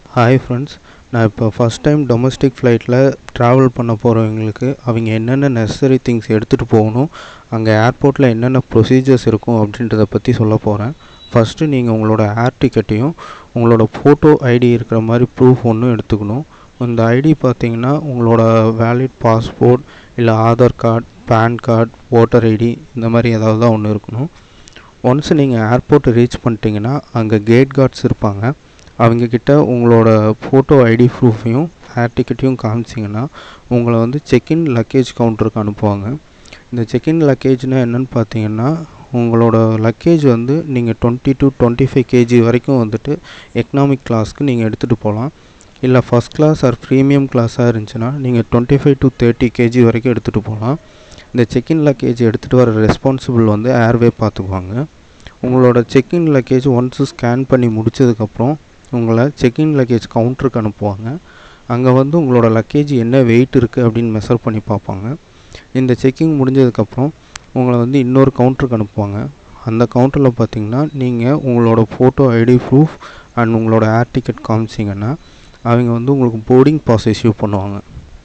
hi friends நான் இப்போ first time domestic ஃப்ளைட்டில் ட்ராவல் பண்ண போகிறவங்களுக்கு அவங்க என்னென்ன நெசசரி திங்ஸ் எடுத்துகிட்டு போகணும் அங்கே ஏர்போர்ட்டில் என்னென்ன ப்ரொசீஜர்ஸ் இருக்கும் அப்படின்றத பற்றி சொல்ல போகிறேன் ஃபஸ்ட்டு நீங்கள் உங்களோட ஏர் டிக்கெட்டையும் உங்களோட ஃபோட்டோ ஐடி இருக்கிற மாதிரி ப்ரூஃப் ஒன்றும் எடுத்துக்கணும் இந்த ஐடி பார்த்தீங்கன்னா உங்களோட வேலிட் பாஸ்போர்ட் இல்லை Aadhaar card PAN card voter ID இந்த மாதிரி ஏதாவது தான் ஒன்று இருக்கணும் ஒன்ஸ் நீங்கள் ஏர்போர்ட் ரீச் பண்ணிட்டீங்கன்னா அங்கே கேட் கார்ட்ஸ் இருப்பாங்க அவங்கக்கிட்ட உங்களோட ஃபோட்டோ ஐடி ப்ரூஃபையும் ஏர் டிக்கெட்டையும் காமிச்சிங்கன்னா உங்களை வந்து செக்இன் லக்கேஜ் கவுண்டருக்கு அனுப்புவாங்க இந்த செக்இன் லக்கேஜ்னால் என்னென்னு பார்த்தீங்கன்னா உங்களோட லக்கேஜ் வந்து நீங்கள் twenty to twenty five KG வரைக்கும் வந்துட்டு எக்கனாமிக் கிளாஸ்க்கு நீங்கள் எடுத்துகிட்டு போகலாம் இல்லை ஃபஸ்ட் கிளாஸ் ஆர் ப்ரீமியம் கிளாஸாக இருந்துச்சுன்னா நீங்கள் twenty five to thirty KG வரைக்கும் எடுத்துகிட்டு போகலாம் இந்த செக்இன் லக்கேஜ் எடுத்துகிட்டு வர ரெஸ்பான்சிபிள் வந்து ஏர்வே பார்த்துக்குவாங்க உங்களோட செக்இன் லக்கேஜ் ஒன்ஸு ஸ்கேன் பண்ணி முடிச்சதுக்கப்புறம் உங்களை செக்இன் லக்கேஜ் கவுண்டருக்கு அனுப்புவாங்க அங்கே வந்து உங்களோட லக்கேஜ் என்ன வெயிட் இருக்குது அப்படின்னு மெஷர் பண்ணி பார்ப்பாங்க இந்த செக்கிங் முடிஞ்சதுக்கப்புறம் உங்களை வந்து இன்னொரு கவுண்டருக்கு அனுப்புவாங்க அந்த கவுண்டரில் பார்த்தீங்கன்னா நீங்கள் உங்களோட ஃபோட்டோ ஐடி ப்ரூஃப் அண்ட் உங்களோட ஏர் டிக்கெட் காமிச்சிங்கன்னா அவங்க வந்து உங்களுக்கு போர்டிங் பாஸ் இஷ்யூ பண்ணுவாங்க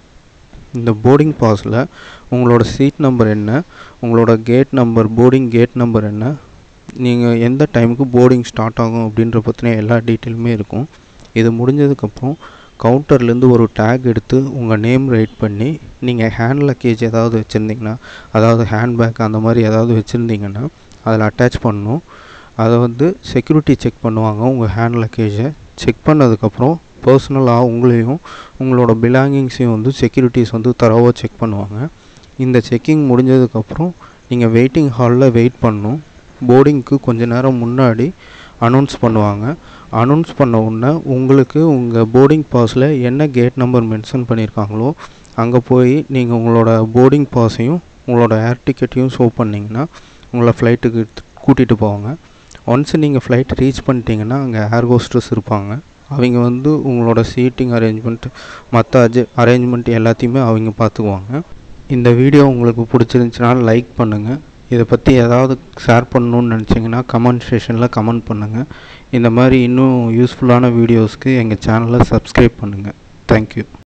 இந்த போர்டிங் பாஸில் உங்களோட சீட் நம்பர் என்ன உங்களோட gate number boarding gate number என்ன நீங்கள் எந்த டைமுக்கு போர்டிங் ஸ்டார்ட் ஆகும் அப்படின்ற பற்றின எல்லா டீட்டெயிலுமே இருக்கும் இது முடிஞ்சதுக்கப்புறம் கவுண்டர்லேருந்து ஒரு டேக் எடுத்து உங்கள் நேம் ரைட் பண்ணி நீங்கள் ஹேண்ட் லக்கேஜ் ஏதாவது வச்சுருந்தீங்கன்னா அதாவது ஹேண்ட்பேக் அந்த மாதிரி ஏதாவது வச்சுருந்தீங்கன்னா அதில் அட்டாச் பண்ணணும் அதை வந்து செக்யூரிட்டி செக் பண்ணுவாங்க உங்கள் ஹேண்ட் லக்கேஜை செக் பண்ணதுக்கப்புறம் பர்சனலாக உங்களையும் உங்களோட பிலாங்கிங்ஸையும் வந்து செக்யூரிட்டிஸ் வந்து தரவாக செக் பண்ணுவாங்க இந்த செக்கிங் முடிஞ்சதுக்கப்புறம் நீங்கள் வெயிட்டிங் ஹாலில் வெயிட் பண்ணணும் போர்டிங்க்கு கொஞ்ச நேரம் முன்னாடி அனௌன்ஸ் பண்ணுவாங்க அனௌன்ஸ் பண்ண உடனே உங்களுக்கு உங்கள் போர்டிங் பாஸில் என்ன கேட் நம்பர் மென்ஷன் பண்ணியிருக்காங்களோ அங்கே போய் நீங்கள் உங்களோட போர்டிங் பாஸையும் உங்களோட ஏர் டிக்கெட்டையும் ஷோ பண்ணிங்கன்னா உங்களை ஃப்ளைட்டுக்கு கூட்டிகிட்டு போவாங்க ஒன்ஸ் நீங்கள் ஃப்ளைட் ரீச் பண்ணிட்டீங்கன்னா அங்கே ஏர் ஹோஸ்டர்ஸ் இருப்பாங்க அவங்க வந்து உங்களோட சீட்டிங் அரேஞ்ச்மெண்ட் மற்ற அஜ அரேஞ்ச்மெண்ட் எல்லாத்தையுமே அவங்க பார்த்துக்குவாங்க இந்த வீடியோ உங்களுக்கு பிடிச்சிருந்துச்சுன்னா லைக் பண்ணுங்கள் இதை பற்றி ஏதாவது ஷேர் பண்ணணுன்னு நினச்சிங்கன்னா கமெண்ட் செஷனில் கமெண்ட் பண்ணுங்கள் இந்த மாதிரி இன்னும் யூஸ்ஃபுல்லான வீடியோஸ்க்கு எங்கள் சேனலை சப்ஸ்கிரைப் பண்ணுங்கள் தேங்க்யூ